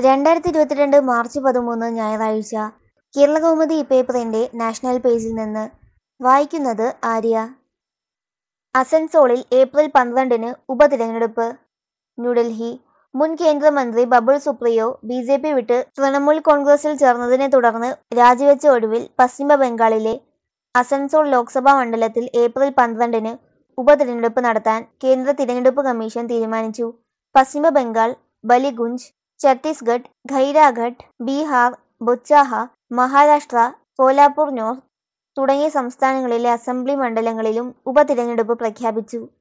രണ്ടായിരത്തി ഇരുപത്തിരണ്ട് മാർച്ച് പതിമൂന്ന് ഞായറാഴ്ച കേരളകൗമുദി പേപ്പറിന്റെ നാഷണൽ പേജിൽ നിന്ന് വായിക്കുന്നത് ആര്യ അസൻസോളിൽ ഏപ്രിൽ പന്ത്രണ്ടിന് ഉപതിരഞ്ഞെടുപ്പ് ന്യൂഡൽഹി മുൻ കേന്ദ്രമന്ത്രി Babul Supriyo B J P വിട്ട് തൃണമൂൽ കോൺഗ്രസിൽ ചേർന്നതിനെ തുടർന്ന് രാജിവെച്ച ഒടുവിൽ പശ്ചിമ ബംഗാളിലെ അസൻസോൾ ലോക്സഭാ മണ്ഡലത്തിൽ ഏപ്രിൽ പന്ത്രണ്ടിന് ഉപതിരഞ്ഞെടുപ്പ് നടത്താൻ കേന്ദ്ര തിരഞ്ഞെടുപ്പ് കമ്മീഷൻ തീരുമാനിച്ചു പശ്ചിമ ബംഗാൾ ബലിഗുഞ്ച് ഛത്തീസ്ഗഡ് ഖൈരാഘട്ട് ബീഹാർ ബൊച്ചാഹ മഹാരാഷ്ട്ര കോലാപൂർ നോർത്ത് തുടങ്ങിയ സംസ്ഥാനങ്ങളിലെ അസംബ്ലി മണ്ഡലങ്ങളിലും ഉപതിരഞ്ഞെടുപ്പ് പ്രഖ്യാപിച്ചു